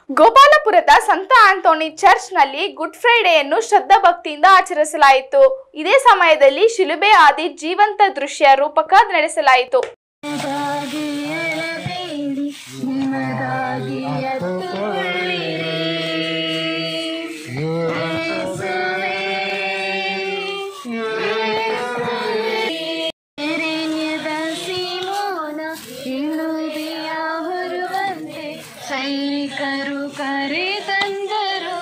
ಗೋಪಾಲಪುರದ ಸಂತ ಆಂಟೋನಿ ಚರ್ಚ್ನಲ್ಲಿ ಗುಡ್ ಫ್ರೈಡೆಯನ್ನು ಶ್ರದ್ಧಾ ಭಕ್ತಿಯಿಂದ ಆಚರಿಸಲಾಯಿತು ಇದೇ ಸಮಯದಲ್ಲಿ ಶಿಲುಬೆ ಆದಿ ಜೀವಂತ ದೃಶ್ಯ ರೂಪಕ ನಡೆಸಲಾಯಿತು ನಿಮಗಾಗಿ ಎಳಬೇಡಿ ನಿಮಗಾಗಿ ಎತ್ತುಕೊಳ್ಳಿರಿ ಯೇಸುವೇ, ಎರೆನ್ಯದ ಸೀಮೋನ ಇಳುವಿಯ ಹೊರುವಂತೆ ಸೈನಿಕರು ಕರೆತಂದರು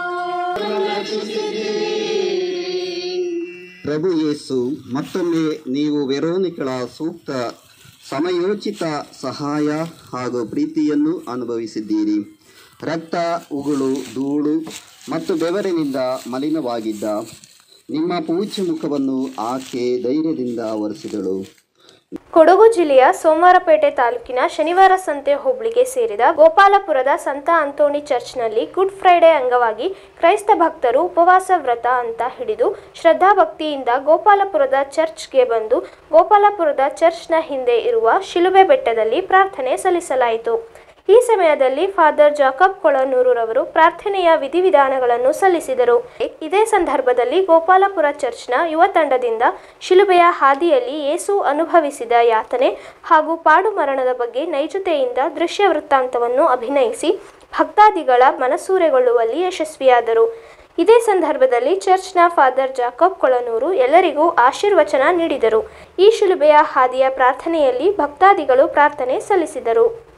ಪ್ರಭು ಯೇಸು ಮತ್ತೊಮ್ಮೆ ನೀವು ವೆರೋನಿಕಳ ಸೂಕ್ತ ಸಮಯೋಚಿತ ಸಹಾಯ ಹಾಗೂ ಪ್ರೀತಿಯನ್ನು ಅನುಭವಿಸಿದ್ದೀರಿ ರಕ್ತ ಉಗುಳು ಧೂಳು ಮತ್ತು ಬೆವರಿನಿಂದ ಮಲಿನವಾಗಿದ್ದ ನಿಮ್ಮ ಪೂಜ್ಯ ಮುಖವನ್ನು ಆಕೆ ಧೈರ್ಯದಿಂದ ಒರೆಸಿದಳು ಕೊಡಗು ಜಿಲ್ಲೆಯ ಸೋಮವಾರಪೇಟೆ ತಾಲೂಕಿನ ಶನಿವಾರ ಸಂತೆ ಹೋಬಳಿಗೆ ಸೇರಿದ ಗೋಪಾಲಪುರದ ಸಂತ ಅಂತೋಣಿ ಚರ್ಚ್ನಲ್ಲಿ ಗುಡ್ ಫ್ರೈಡೆ ಅಂಗವಾಗಿ ಕ್ರೈಸ್ತ ಭಕ್ತರು ಉಪವಾಸ ವ್ರತ ಅಂತ ಹಿಡಿದು ಶ್ರದ್ಧಾಭಕ್ತಿಯಿಂದ ಗೋಪಾಲಪುರದ ಚರ್ಚ್ಗೆ ಬಂದು ಗೋಪಾಲಪುರದ ಚರ್ಚ್ನ ಹಿಂದೆ ಇರುವ ಶಿಲುಬೆ ಬೆಟ್ಟದಲ್ಲಿ ಪ್ರಾರ್ಥನೆ ಸಲ್ಲಿಸಲಾಯಿತು ಈ ಸಮಯದಲ್ಲಿ ಫಾದರ್ ಜಾಕಬ್ ಕೊಳನೂರುರವರು ಪ್ರಾರ್ಥನೆಯ ವಿಧಿವಿಧಾನಗಳನ್ನು ಸಲ್ಲಿಸಿದರು ಇದೇ ಸಂದರ್ಭದಲ್ಲಿ ಗೋಪಾಲಪುರ ಚರ್ಚ್ನ ಯುವ ತಂಡದಿಂದ ಶಿಲುಬೆಯ ಹಾದಿಯಲ್ಲಿ ಯೇಸು ಅನುಭವಿಸಿದ ಯಾತನೆ ಹಾಗೂ ಪಾಡು ಮರಣದ ಬಗ್ಗೆ ನೈಜತೆಯಿಂದ ದೃಶ್ಯ ವೃತ್ತಾಂತವನ್ನು ಅಭಿನಯಿಸಿ ಭಕ್ತಾದಿಗಳ ಮನಸೂರೆಗೊಳ್ಳುವಲ್ಲಿ ಯಶಸ್ವಿಯಾದರು ಇದೇ ಸಂದರ್ಭದಲ್ಲಿ ಚರ್ಚ್ನ ಫಾದರ್ ಜಾಕಬ್ ಕೊಳನೂರು ಎಲ್ಲರಿಗೂ ಆಶೀರ್ವಚನ ನೀಡಿದರು ಈ ಶಿಲುಬೆಯ ಹಾದಿಯ ಪ್ರಾರ್ಥನೆಯಲ್ಲಿ ಭಕ್ತಾದಿಗಳು ಪ್ರಾರ್ಥನೆ ಸಲ್ಲಿಸಿದರು